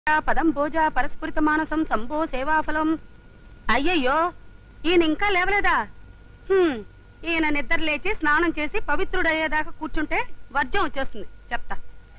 పదం భోజ పరస్ఫురిత మానసం సంభో సేవాఫలం అయ్యయ్యో ఈయన ఇంకా లేవలేదా హ్మ్, ఈయన నిద్ర లేచి స్నానం చేసి పవిత్రుడయ్యేదాకా కూర్చుంటే వర్జం వచ్చేస్తుంది చెప్తా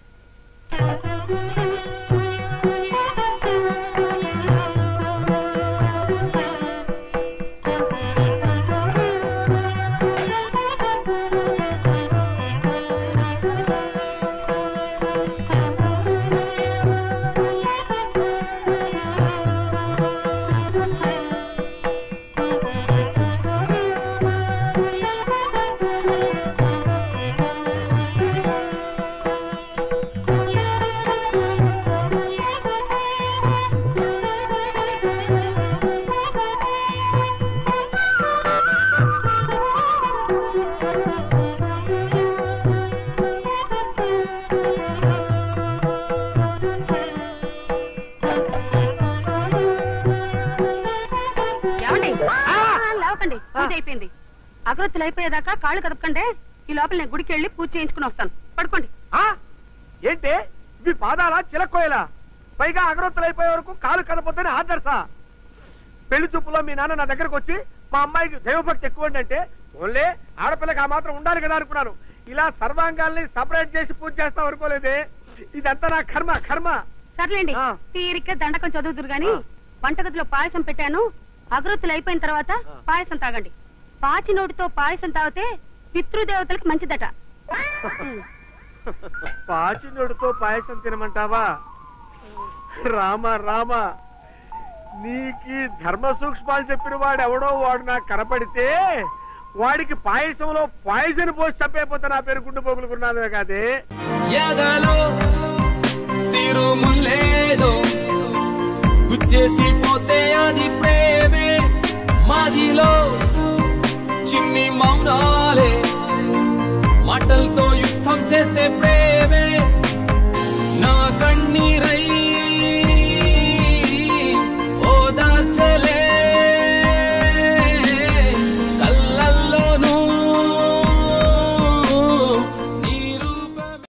ఏమండి ఆ, లేవకండి పూజ అయిపోయింది అగరొత్తులు అయిపోయేదాకా కాళ్ళు కదపకండి ఈ లోపల నేను గుడికి వెళ్ళి పూజ చేయించుకుని వస్తాను పడుకోండి ఆ ఏంటి ఇవి పాదాలా చిలక్కోయలా పైగా అగరొత్తులు అయిపోయే వరకు కాలు కనపొద్దని ఆదర్శ పెళ్లి చూపులో మీ నాన్న నా దగ్గరకు వచ్చి మా అమ్మాయికి దైవభక్తి ఎక్కువ అంటే ఓన్లే ఆడపిల్లకి ఆ మాత్రం ఉండాలి కదా అనుకున్నాను ఇలా సర్వాంగాల్ని సపరేట్ చేసి పూజ చేస్తాం అనుకోలేదే ఇదంతా నా కర్మ కర్మ సర్లేండి ఆ. తీరిక దండకం చదువుతురు గాని ఆ. వంటగదిలో పాయసం పెట్టాను అగరొత్తులు అయిపోయిన తర్వాత ఆ. పాయసం తాగండి పాచి నోటితో పాయసం తాగితే పితృదేవతలకు మంచిదట ఉమ్. పాచినోడుతో పాయసం తినమంటావా రామ రామ నీకి ధర్మ సూక్ష్మాలు చెప్పిన వాడు ఎవడో వాడు నాకు కనపడితే వాడికి పాయసంలో పాయసం పోసి చంపైపోతే నా పేరు గుండు పోగులుకున్నాను కాదే ఎదలో సిరుములేదో